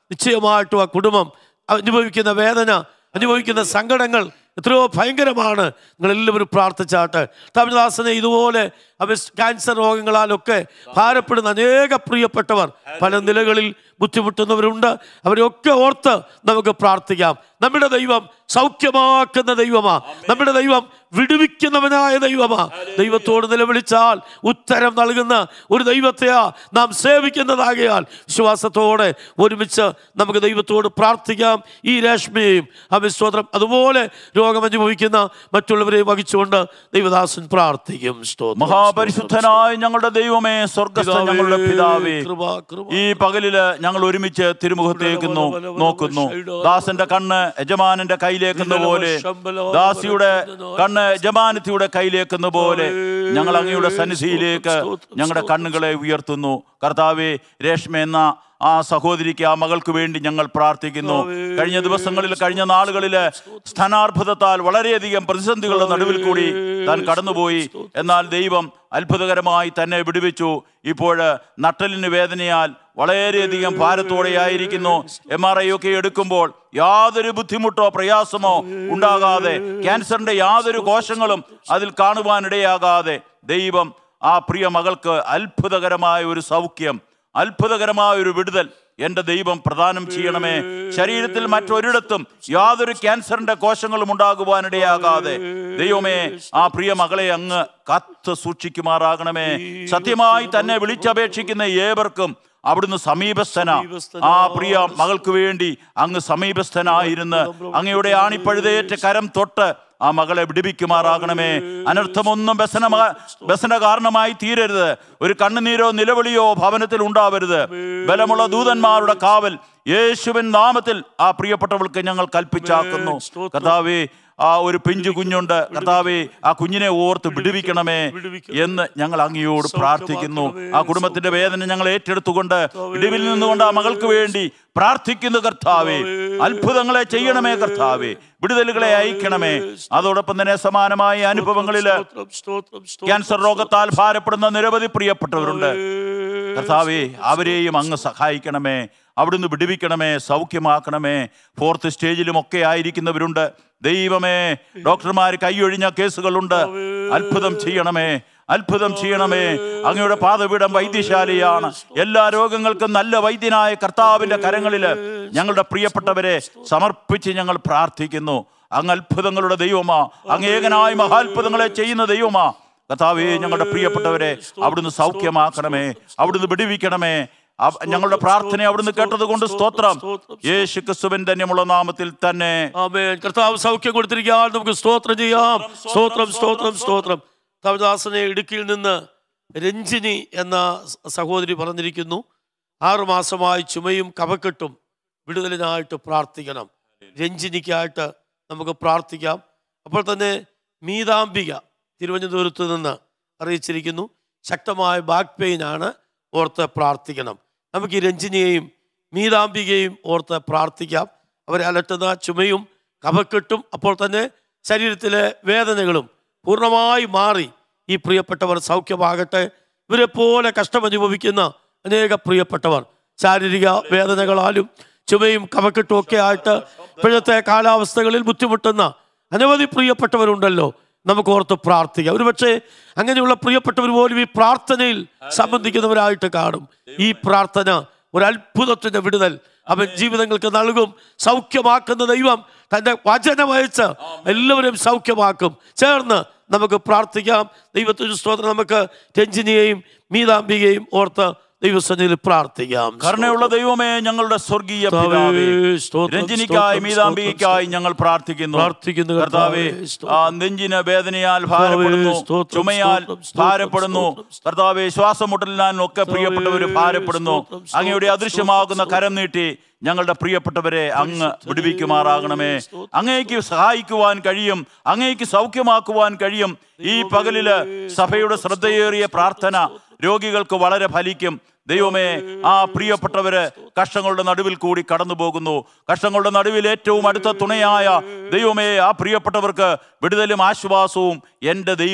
നിശ്ചയമായിട്ടും ആ കുടുംബം അനുഭവിക്കുന്ന വേദന അനുഭവിക്കുന്ന സങ്കടങ്ങൾ എത്രയോ ഭയങ്കരമാണ് നിങ്ങളെല്ലാവരും പ്രാർത്ഥിച്ചാട്ട് തമിഴ്ദാസനെ ഇതുപോലെ അവർ ക്യാൻസർ രോഗങ്ങളാലൊക്കെ ഭാരപ്പെടുന്ന അനേക പ്രിയപ്പെട്ടവർ പല നിലകളിൽ ബുദ്ധിമുട്ടുന്നവരുണ്ട് അവരെയൊക്കെ ഓർത്ത് നമുക്ക് പ്രാർത്ഥിക്കാം നമ്മുടെ ദൈവം സൗഖ്യമാക്കുന്ന ദൈവമാ നമ്മുടെ ദൈവം വിടുവിക്കുന്നവനായ ദൈവമാ ദൈവത്തോട് നിലവിളിച്ചാൽ ഉത്തരം നൽകുന്ന ഒരു ദൈവത്തെയാ നാം സേവിക്കുന്നതാകയാൽ വിശ്വാസത്തോടെ ഒരുമിച്ച് നമുക്ക് ദൈവത്തോട് പ്രാർത്ഥിക്കാം ഈ രേഷ്മയെയും അവിസ്തോത്രം അതുപോലെ രോഗം അനുഭവിക്കുന്ന മറ്റുള്ളവരെയും വഹിച്ചുകൊണ്ട് ദൈവദാസൻ പ്രാർത്ഥിക്കും സ്തോത്രം. മഹാപരിശുദ്ധനായ ഞങ്ങളുടെ ദൈവമേ സ്വർഗസ്ഥ ഞങ്ങളുടെ പിതാവേ കൃപ, കൃപ. ഈ പകലില് ഞങ്ങൾ ഒരുമിച്ച് തിരുമുഖത്തേക്ക് നോ- നോക്കുന്നു ദാസന്റെ കണ്ണ് യജമാനന്റെ കയ്യിലേക്കുന്ന പോലെ ദാസിയുടെ കണ്ണ് യജമാനത്തിയുടെ കയ്യിലേക്കുന്ന പോലെ ഞങ്ങൾ അങ്ങയുടെ സന്നിധിയിലേക്ക് ഞങ്ങളുടെ കണ്ണുകളെ ഉയർത്തുന്നു കർത്താവെ രേഷ്മ എന്ന ആ സഹോദരിക്ക് ആ മകൾക്ക് വേണ്ടി ഞങ്ങൾ പ്രാർത്ഥിക്കുന്നു കഴിഞ്ഞ ദിവസങ്ങളിൽ കഴിഞ്ഞ നാളുകളിൽ സ്ഥാനാർഭുതത്താൽ വളരെയധികം പ്രതിസന്ധികളുടെ നടുവിൽ കൂടി താൻ കടന്നുപോയി എന്നാൽ ദൈവം അത്ഭുതകരമായി തന്നെ വിടുവിച്ചു ഇപ്പോൾ നട്ടലിന് വേദനയാൽ വളരെയധികം ഭാരത്തോടെയായിരിക്കുന്നു എം ആർ ഐ ഒക്കെ എടുക്കുമ്പോൾ യാതൊരു ബുദ്ധിമുട്ടോ പ്രയാസമോ ഉണ്ടാകാതെ ക്യാൻസറിന്റെ യാതൊരു കോശങ്ങളും അതിൽ കാണുവാനിടയാകാതെ ദൈവം ആ പ്രിയ മകൾക്ക് അത്ഭുതകരമായ ഒരു സൗഖ്യം അത്ഭുതകരമായ ഒരു വിടുതൽ എൻ്റെ ദൈവം പ്രദാനം ചെയ്യണമേ ശരീരത്തിൽ മറ്റൊരിടത്തും യാതൊരു ക്യാൻസറിന്റെ കോശങ്ങളും ഉണ്ടാകുവാനിടയാകാതെ ദൈവമേ ആ പ്രിയ മകളെ അങ്ങ് കത്ത് സൂക്ഷിക്കുമാറാകണമേ സത്യമായി തന്നെ വിളിച്ചപേക്ഷിക്കുന്ന ഏവർക്കും അവിടുന്ന് സമീപസ്ഥന ആ പ്രിയ മകൾക്ക് വേണ്ടി അങ്ങ് സമീപസ്ഥനായിരുന്ന് അങ്ങയുടെ ആണിപ്പഴുതേറ്റ് കരം തൊട്ട് ആ മകളെ വിടുവിക്കുമാറാകണമേ അനർത്ഥമൊന്നും വ്യസന വ്യസന കാരണമായി തീരരുത് ഒരു കണ്ണുനീരോ നിലവിളിയോ ഭവനത്തിൽ ഉണ്ടാവരുത് ബലമുള്ള ദൂതന്മാരുടെ കാവൽ യേശുവിൻ നാമത്തിൽ ആ പ്രിയപ്പെട്ടവൾക്ക് ഞങ്ങൾ കൽപ്പിച്ചാക്കുന്നു കർത്താവേ ആ ഒരു പിഞ്ചു കുഞ്ഞുണ്ട് കർത്താവേ ആ കുഞ്ഞിനെ ഓർത്ത് വിടുവിക്കണമേ എന്ന് ഞങ്ങൾ അങ്ങയോട് പ്രാർത്ഥിക്കുന്നു ആ കുടുംബത്തിന്റെ വേദന ഞങ്ങൾ ഏറ്റെടുത്തുകൊണ്ട് ഇടിവിൽ നിന്നുകൊണ്ട് ആ മകൾക്ക് വേണ്ടി പ്രാർത്ഥിക്കുന്നു കർത്താവേ അത്ഭുതങ്ങളെ ചെയ്യണമേ കർത്താവേ വിടുതലുകളെ അയക്കണമേ അതോടൊപ്പം തന്നെ സമാനമായ അനുഭവങ്ങളിൽ സ്തോത്രം, സ്തോത്രം, സ്തോത്രം. ക്യാൻസർ രോഗത്താൽ ഭാരപ്പെടുന്ന നിരവധി പ്രിയപ്പെട്ടവരുണ്ട് കർത്താവേ അവരെയും അങ്ങ് സഹായിക്കണമേ അവിടുന്ന് വിടുവിക്കണമേ സൗഖ്യമാക്കണമേ ഫോർത്ത് സ്റ്റേജിലും ഒക്കെ ആയിരിക്കുന്നവരുണ്ട് ദൈവമേ ഡോക്ടർമാർ കൈയൊഴിഞ്ഞ കേസുകളുണ്ട് അത്ഭുതം ചെയ്യണമേ അത്ഭുതം ചെയ്യണമേ അങ്ങയുടെ പാതപീഠം വൈദ്യശാലയാണ് എല്ലാ രോഗങ്ങൾക്കും നല്ല വൈദ്യനായ കർത്താവിന്റെ കരങ്ങളിൽ ഞങ്ങളുടെ പ്രിയപ്പെട്ടവരെ സമർപ്പിച്ച് ഞങ്ങൾ പ്രാർത്ഥിക്കുന്നു അങ്ങ് അത്ഭുതങ്ങളുടെ ദൈവമാ അങ്ങ് ഏകനായ മഹാത്ഭുതങ്ങളെ ചെയ്യുന്ന ദൈവമാ കർത്താവേ ഞങ്ങളുടെ പ്രിയപ്പെട്ടവരെ അവിടുന്ന് സൗഖ്യമാക്കണമേ അവിടുന്ന് വിടുവിക്കണമേ അവ- ഞങ്ങളുടെ പ്രാർത്ഥന അവിടുന്ന് കേട്ടത് കൊണ്ട് സ്തോത്രം യേശു ക്രിസ്തുവിൻ ധന്യമുള്ള നാമത്തിൽ തന്നെ ആമേൻ കർത്താവ് സൗഖ്യം കൊടുത്തിരിക്കാൻ നമുക്ക് സ്തോത്രം ചെയ്യാം സ്തോത്രം സ്തോത്രം സ്തോത്രം തവദാസനെ ഇടുക്കിയിൽ നിന്ന് രഞ്ജിനി എന്ന സ- സഹോദരി പറഞ്ഞിരിക്കുന്നു ആറു മാസമായി ചുമയും കഫക്കെട്ടും വിടുതലിനായിട്ട് പ്രാർത്ഥിക്കണം രഞ്ജിനിക്കായിട്ട് നമുക്ക് പ്രാർത്ഥിക്കാം അപ്പോൾ തന്നെ മീതാംബിക തിരുവനന്തപുരത്ത് നിന്ന് അറിയിച്ചിരിക്കുന്നു ശക്തമായ ബാക്ക് പെയിൻ ആണ് ഓർത്ത് പ്രാർത്ഥിക്കണം നമുക്ക് ഈ രഞ്ജിനിയെയും മീതാംബികയും ഓർത്ത് പ്രാർത്ഥിക്കാം അവരെ അലട്ടുന്ന ചുമയും കഫക്കെട്ടും അപ്പോൾ തന്നെ ശരീരത്തിലെ വേദനകളും പൂർണ്ണമായി മാറി ഈ പ്രിയപ്പെട്ടവർ സൗഖ്യമാകട്ടെ ഇവരെ പോലെ കഷ്ടമനുഭവിക്കുന്ന അനേക പ്രിയപ്പെട്ടവർ ശാരീരിക വേദനകളാലും ചുമയും കഫക്കെട്ടും ഒക്കെ ആയിട്ട് ഇപ്പോഴത്തെ കാലാവസ്ഥകളിൽ ബുദ്ധിമുട്ടുന്ന അനവധി പ്രിയപ്പെട്ടവരുണ്ടല്ലോ നമുക്ക് ഓർത്ത് പ്രാർത്ഥിക്കാം ഒരുപക്ഷെ അങ്ങനെയുള്ള പ്രിയപ്പെട്ടവർ പോലും ഈ പ്രാർത്ഥനയിൽ സംബന്ധിക്കുന്നവരായിട്ട് കാണും ഈ പ്രാർത്ഥന ഒരു അത്ഭുതത്തിന്റെ വിടുതൽ അവൻ ജീവിതങ്ങൾക്ക് നൽകും സൗഖ്യമാക്കുന്ന ദൈവം തൻ്റെ വചനമയച്ച് എല്ലാവരും സൗഖ്യമാക്കും ചേർന്ന് നമുക്ക് പ്രാർത്ഥിക്കാം ദൈവത്തിന് സ്തോത്രം നമുക്ക് രഞ്ജിനിയെയും മീതാംബികയും ഓർത്ത് ദൈവസന്നിധിയിൽ പ്രാർത്ഥിക്കാം കരുണയുള്ള ദൈവമേ ഞങ്ങളുടെ സ്വർഗീയ പിതാവേ സ്തോത്രം, രഞ്ജിനിക്കായി സ്തോത്രം, മീതാംബികയ്ക്കായി ഞങ്ങൾ പ്രാർത്ഥിക്കുന്നു പ്രാർത്ഥിക്കുന്നു കർത്താവേ കർത്താവേ, സ്തോത്രം. ആ നെഞ്ചിന് വേദനയാൽ ഭാരപ്പെടുന്നു സ്തോത്രം, ചുമയാൽ സ്തോത്രം, സ്തോത്രം, ഭാരപ്പെടുന്നു സ്തോത്രം, കർത്താവെ ശ്വാസമുട്ടലിനാൽ ഒക്കെ പ്രിയപ്പെട്ടവർ ഭാരപ്പെടുന്നു സ്തോത്രം, സ്തോത്രം, അങ്ങയുടെ അദൃശ്യമാകുന്ന കരം നീട്ടി ഞങ്ങളുടെ പ്രിയപ്പെട്ടവരെ അങ്ങ് വിടുവിക്കുമാറാകണമേ അങ്ങേക്ക് സഹായിക്കുവാൻ കഴിയും അങ്ങേക്ക് സൗഖ്യമാക്കുവാൻ കഴിയും ഈ പകലില് സഭയുടെ ശ്രദ്ധയേറിയ പ്രാർത്ഥന രോഗികൾക്ക് വളരെ ഫലിക്കും ദൈവമേ ആ പ്രിയപ്പെട്ടവര് കഷ്ടങ്ങളുടെ നടുവിൽ കൂടി കടന്നു പോകുന്നു കഷ്ടങ്ങളുടെ നടുവിൽ ഏറ്റവും അടുത്ത തുണയായ ദൈവമേ ആ പ്രിയപ്പെട്ടവർക്ക് വിടുതലും ആശ്വാസവും എൻ്റെ ദൈവം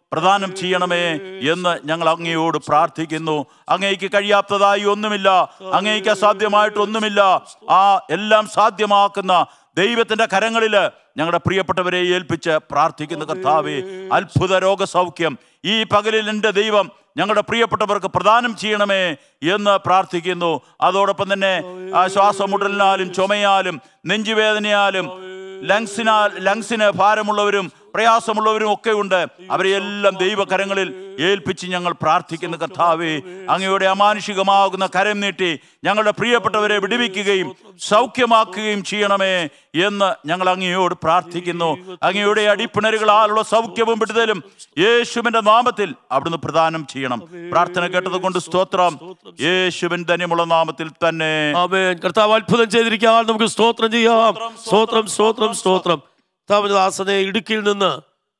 പ്രദാനം ചെയ്യണമേ എന്ന് ഞങ്ങൾ അങ്ങയോട് പ്രാർത്ഥിക്കുന്നു അങ്ങേക്ക് കഴിയാത്തതായി ഒന്നുമില്ല അങ്ങേക്ക് അസാധ്യമായിട്ട് ഒന്നുമില്ല ആ എല്ലാം സാധ്യമാക്കുന്ന ദൈവത്തിന്റെ കരങ്ങളിൽ ഞങ്ങളുടെ പ്രിയപ്പെട്ടവരെ ഏൽപ്പിച്ച് പ്രാർത്ഥിക്കുന്ന കർത്താവെ അത്ഭുത രോഗസൗഖ്യം ഈ പകലിൽ എൻ്റെ ദൈവം ഞങ്ങളുടെ പ്രിയപ്പെട്ടവർക്ക് പ്രദാനം ചെയ്യണമേ എന്ന് പ്രാർത്ഥിക്കുന്നു അതോടൊപ്പം തന്നെ ആ ശ്വാസമുട്ടലിനാലും ചുമയാലും നെഞ്ചുവേദനയാലും ലങ്സിനാൽ ലങ്സിന് ഭാരമുള്ളവരും പ്രയാസമുള്ളവരും ഒക്കെ ഉണ്ട് അവരെയെല്ലാം ദൈവകരങ്ങളിൽ ഏൽപ്പിച്ച് ഞങ്ങൾ പ്രാർത്ഥിക്കുന്ന കർത്താവേ അങ്ങയുടെ അമാനുഷികമാകുന്ന കരം നീട്ടി ഞങ്ങളുടെ പ്രിയപ്പെട്ടവരെ വിടുവിക്കുകയും സൗഖ്യമാക്കുകയും ചെയ്യണമേ എന്ന് ഞങ്ങൾ അങ്ങയോട് പ്രാർത്ഥിക്കുന്നു അങ്ങയുടെ അടിപ്പിണരുകളാലുള്ള സൗഖ്യവും വിടുതലും യേശുവിന്റെ നാമത്തിൽ അവിടുന്ന് പ്രദാനം ചെയ്യണം പ്രാർത്ഥന കേട്ടത് കൊണ്ട് സ്തോത്രം യേശുവിൻ ധന്യമുള്ള നാമത്തിൽ തന്നെ ആമേൻ കർത്താവ് അത്ഭുതം ചെയ്തിരിക്കാൻ നമുക്ക് സ്തോത്രം ചെയ്യാം സ്തോത്രം സ്തോത്രം സ്തോത്രം കർത്താവിന്റെ ഇടുക്കിയിൽ നിന്ന്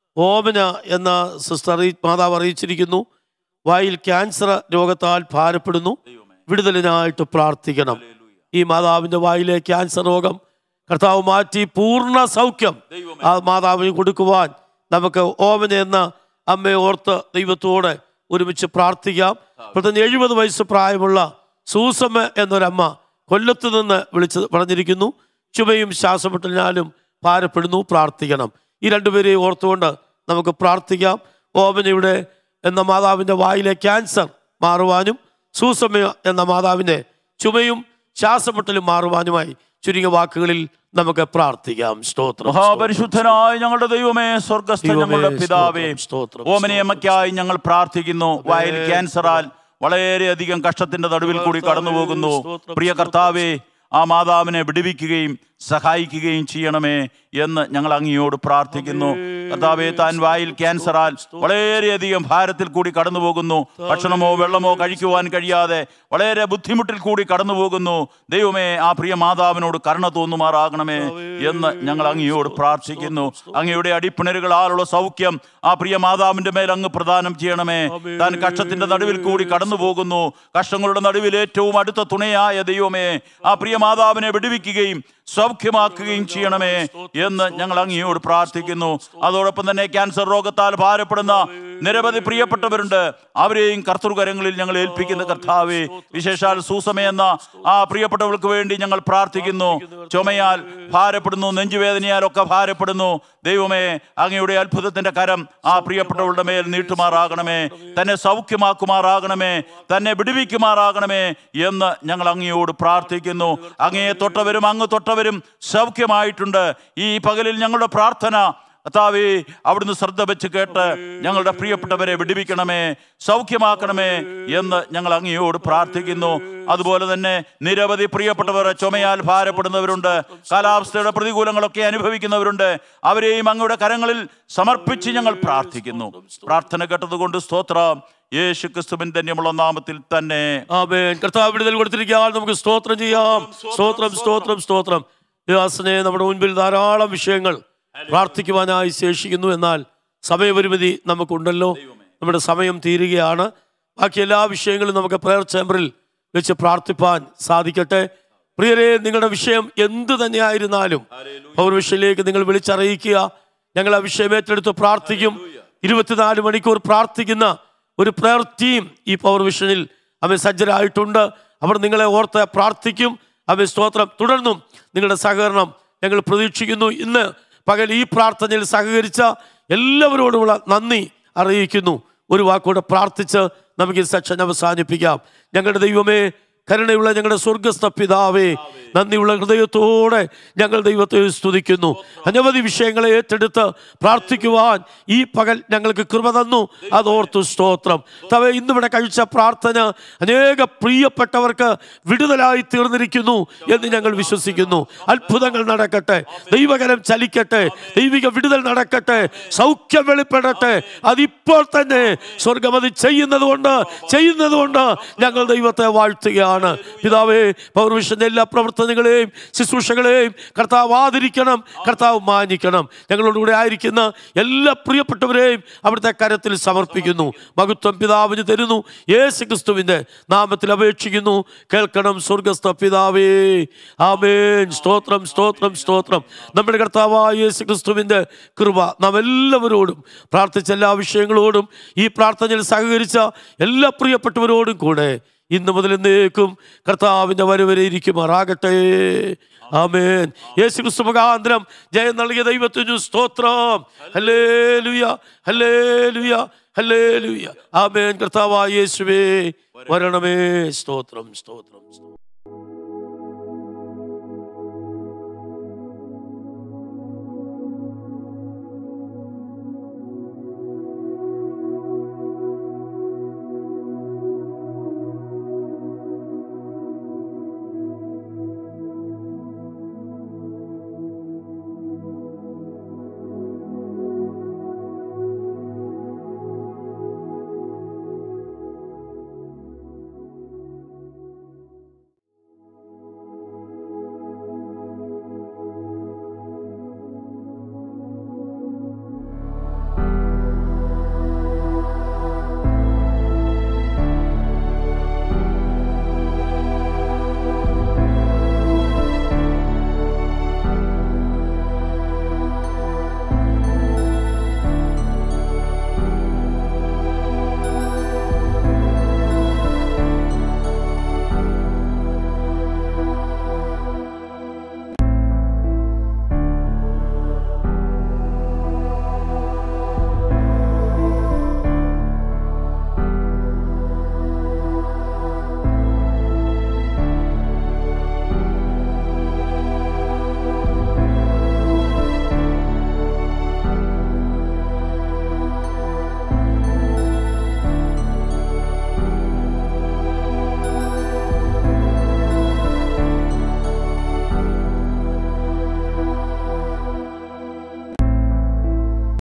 ഓമന എന്ന സിസ്റ്റർ അറിയി മാതാവ് അറിയിച്ചിരിക്കുന്നു വായിൽ ക്യാൻസർ രോഗത്താൽ ഭാരപ്പെടുന്നു വിടുതലിനായിട്ട് പ്രാർത്ഥിക്കണം ഈ മാതാവിന്റെ വായിലെ ക്യാൻസർ രോഗം കർത്താവ് മാറ്റി പൂർണ്ണ സൗഖ്യം ആ മാതാവിന് കൊടുക്കുവാൻ നമുക്ക് ഓമന എന്ന അമ്മയെ ഓർത്ത് ദൈവത്തോടെ ഒരുമിച്ച് പ്രാർത്ഥിക്കാം പ്രത്യേകം എഴുപത് വയസ്സ് പ്രായമുള്ള സൂസമ്മ എന്നൊരമ്മ കൊല്ലത്ത് നിന്ന് വിളിച്ച് പറഞ്ഞിരിക്കുന്നു ചുമയും ശ്വാസമുട്ടലിനാലും ഭാരപ്പെടുന്നു പ്രാർത്ഥിക്കണം ഈ രണ്ടുപേരെയും ഓർത്തുകൊണ്ട് നമുക്ക് പ്രാർത്ഥിക്കാം ഓമനയുടെ എന്ന മാതാവിൻ്റെ വായിലെ ക്യാൻസർ മാറുവാനും സൂസമ്മ എന്ന മാതാവിൻ്റെ ചുമയും ശ്വാസമുട്ടലും മാറുവാനുമായി ചുരുങ്ങിയ വാക്കുകളിൽ നമുക്ക് പ്രാർത്ഥിക്കാം സ്തോത്രം മഹാപരിശുദ്ധനായ ഞങ്ങളുടെ ദൈവമേ സ്വർഗസ്ഥ ദൈവമേ, ഞങ്ങളുടെ പിതാവേ സ്തോത്രം, സ്തോത്രം, ഓമനിയമ്മയ്ക്കായി ഞങ്ങൾ പ്രാർത്ഥിക്കുന്നു വായിൽ ക്യാൻസറാൽ വളരെയധികം കഷ്ടത്തിന്റെ നടുവിൽ കൂടി കടന്നു പോകുന്നു പ്രിയ കർത്താവേ ആ മാതാവിനെ വിടുവിക്കുകയും സഹായിക്കുകയും ചെയ്യണമേ എന്ന് ഞങ്ങൾ അങ്ങയോട് പ്രാർത്ഥിക്കുന്നു കർത്താവെ താൻ വായിൽ ക്യാൻസറാൽ വളരെയധികം ഭാരത്തിൽ കൂടി കടന്നു പോകുന്നു ഭക്ഷണമോ വെള്ളമോ കഴിക്കുവാൻ കഴിയാതെ വളരെ ബുദ്ധിമുട്ടിൽ കൂടി കടന്നു പോകുന്നു ദൈവമേ ആ പ്രിയ മാതാവിനോട് കരുണ തോന്നുമാറാകണമേ എന്ന് ഞങ്ങൾ അങ്ങയോട് പ്രാർത്ഥിക്കുന്നു അങ്ങയുടെ അടിപ്പിണരുകളാലുള്ള സൗഖ്യം ആ പ്രിയ മാതാവിന്റെ മേൽ അങ്ങ് പ്രദാനം ചെയ്യണമേ താൻ കഷ്ടത്തിന്റെ നടുവിൽ കൂടി കടന്നു പോകുന്നു കഷ്ടങ്ങളുടെ നടുവിൽ ഏറ്റവും അടുത്ത തുണയായ ദൈവമേ ആ പ്രിയ മാതാവിനെ വിടുവിക്കുകയും സൗഖ്യമാക്കുകയും ചെയ്യണമേ എന്ന് ഞങ്ങൾ അങ്ങയോട് പ്രാർത്ഥിക്കുന്നു അതോടൊപ്പം തന്നെ ക്യാൻസർ രോഗത്താൽ ഭാരപ്പെടുന്ന നിരവധി പ്രിയപ്പെട്ടവരുണ്ട് അവരെയും കർത്തൃകരങ്ങളിൽ ഞങ്ങൾ ഏൽപ്പിക്കുന്ന കർത്താവെ വിശേഷാൽ സൂസമയെന്ന ആ പ്രിയപ്പെട്ടവർക്ക് വേണ്ടി ഞങ്ങൾ പ്രാർത്ഥിക്കുന്നു ചുമയാൽ ഭാരപ്പെടുന്നു നെഞ്ചുവേദനയാലൊക്കെ ഭാരപ്പെടുന്നു ദൈവമേ അങ്ങയുടെ അത്ഭുതത്തിന്റെ കരം ആ പ്രിയപ്പെട്ടവരുടെ മേൽ നീട്ടുമാറാകണമേ തന്നെ സൗഖ്യമാക്കുമാറാകണമേ തന്നെ വിടുവിക്കുമാറാകണമേ എന്ന് ഞങ്ങൾ അങ്ങയോട് പ്രാർത്ഥിക്കുന്നു അങ്ങയെ തൊട്ടവരും അങ്ങ് തൊട്ടവരും സൗഖ്യമായിട്ടുണ്ട് ഈ പകലിൽ ഞങ്ങളുടെ പ്രാർത്ഥന കർത്താവേ അവിടുന്ന് ശ്രദ്ധ വെച്ച് കേട്ട് ഞങ്ങളുടെ പ്രിയപ്പെട്ടവരെ വിടുവിക്കണമേ സൗഖ്യമാക്കണമേ എന്ന് ഞങ്ങൾ അങ്ങയോട് പ്രാർത്ഥിക്കുന്നു അതുപോലെ തന്നെ നിരവധി പ്രിയപ്പെട്ടവർ ചുമയാൽ ഭാരപ്പെടുന്നവരുണ്ട് കാലാവസ്ഥയുടെ പ്രതികൂലങ്ങളൊക്കെ അനുഭവിക്കുന്നവരുണ്ട് അവരെയും അങ്ങയുടെ കരങ്ങളിൽ സമർപ്പിച്ച് ഞങ്ങൾ പ്രാർത്ഥിക്കുന്നു പ്രാർത്ഥന കേട്ടതുകൊണ്ട് സ്തോത്രം യേശു ക്രിസ്തുവിൻ ധന്യമുള്ള നാമത്തിൽ തന്നെ ആമേൻ കർത്താവ് വിടുതൽ കൊടുത്തിരിക്കാൻ നമുക്ക് സ്തോത്രം ചെയ്യാം സ്തോത്രം സ്തോത്രം സ്തോത്രം ദാസനെ നമ്മുടെ മുൻപിൽ ധാരാളം വിഷയങ്ങൾ പ്രാർത്ഥിക്കുവാനായി ശേഷിക്കുന്നു എന്നാൽ സമയപരിമിതി നമുക്കുണ്ടല്ലോ നമ്മുടെ സമയം തീരുകയാണ് ബാക്കി എല്ലാ വിഷയങ്ങളും നമുക്ക് പ്രയർ ചേംബറിൽ വെച്ച് പ്രാർത്ഥിപ്പാൻ സാധിക്കട്ടെ പ്രിയരെ നിങ്ങളുടെ വിഷയം എന്ത് തന്നെയായിരുന്നാലും പൗർവിഷയിലേക്ക് നിങ്ങൾ വിളിച്ചറിയിക്കുക ഞങ്ങൾ ആ വിഷയം ഏറ്റെടുത്ത് പ്രാർത്ഥിക്കും ഇരുപത്തിനാല് മണിക്കൂർ പ്രാർത്ഥിക്കുന്ന ഒരു പ്രയർ ടീം ഈ പവർ വിഷനിൽ അവൻ സജ്ജരായിട്ടുണ്ട് അവർ നിങ്ങളെ ഓർത്ത് പ്രാർത്ഥിക്കും അവൻ സ്തോത്രം തുടർന്നും നിങ്ങളുടെ സഹകരണം ഞങ്ങൾ പ്രതീക്ഷിക്കുന്നു ഇന്ന് പകൽ ഈ പ്രാർത്ഥനയിൽ സഹകരിച്ച എല്ലാവരോടുമുള്ള നന്ദി അറിയിക്കുന്നു ഒരു വാക്കൂടെ പ്രാർത്ഥിച്ച് നമുക്ക് ഈ സെക്ഷൻ അവസാനിപ്പിക്കാം ഞങ്ങളുടെ ദൈവമേ കരുണയുള്ള ഞങ്ങളുടെ സ്വർഗസ്ഥ പിതാവേ നന്ദിയുള്ള ഹൃദയത്തോടെ ഞങ്ങൾ ദൈവത്തെ സ്തുതിക്കുന്നു അനവധി വിഷയങ്ങളെ ഏറ്റെടുത്ത് പ്രാർത്ഥിക്കുവാൻ ഈ പകൽ ഞങ്ങൾക്ക് കൃപ തന്നു അതോർത്തു സ്തോത്രം തവ ഇന്നിവിടെ കഴിച്ച പ്രാർത്ഥന അനേക പ്രിയപ്പെട്ടവർക്ക് വിടുതലായി തീർന്നിരിക്കുന്നു എന്ന് ഞങ്ങൾ വിശ്വസിക്കുന്നു അത്ഭുതങ്ങൾ നടക്കട്ടെ ദൈവകരം ചലിക്കട്ടെ ദൈവിക വിടുതൽ നടക്കട്ടെ സൗഖ്യം വെളിപ്പെടട്ടെ അതിപ്പോൾ തന്നെ സ്വർഗം അത് ചെയ്യുന്നത് കൊണ്ട് ചെയ്യുന്നത് കൊണ്ട് ഞങ്ങൾ ദൈവത്തെ വാഴ്ത്തുകയാണ് പ്രാർത്ഥിക്കുകയാണ് പിതാവേ പൗർവിഷന്റെ എല്ലാ പ്രവർത്തനങ്ങളെയും ശുശ്രൂഷകളെയും കർത്താവ് ആദരിക്കണം കർത്താവ് മാനിക്കണം ഞങ്ങളോടുകൂടെ ആയിരിക്കുന്ന എല്ലാ പ്രിയപ്പെട്ടവരെയും അവിടുത്തെ കരത്തിൽ സമർപ്പിക്കുന്നു മഹത്വം പിതാവിന് തരുന്നു യേശു ക്രിസ്തുവിൻ്റെ നാമത്തിൽ അപേക്ഷിക്കുന്നു കേൾക്കണം സ്വർഗസ്ഥ പിതാവേ ആമേൻ സ്തോത്രം സ്തോത്രം സ്തോത്രം നമ്മുടെ കർത്താവായ യേശു ക്രിസ്തുവിൻ്റെ കൃപ നാം എല്ലാവരോടും പ്രാർത്ഥിച്ച എല്ലാ വിഷയങ്ങളോടും ഈ പ്രാർത്ഥനയിൽ സഹകരിച്ച എല്ലാ പ്രിയപ്പെട്ടവരോടും കൂടെ ഇന്ന് മുതൽ എന്നേക്കും കർത്താവിൻ്റെ വരവരെ ഇരിക്കുമാറാകട്ടെ ആമേൻ യേശു ക്രിസ്തു മുഖാന്തരം ജയം നൽകിയ ദൈവത്തിനു സ്തോത്രം ഹല്ലേ ലുയ ഹല്ലേ ലുയ ഹല്ലേ ലുയ ആമേൻ കർത്താവായ യേശുവേ വരണമേ സ്തോത്രം സ്തോത്രം സ്തോത്രം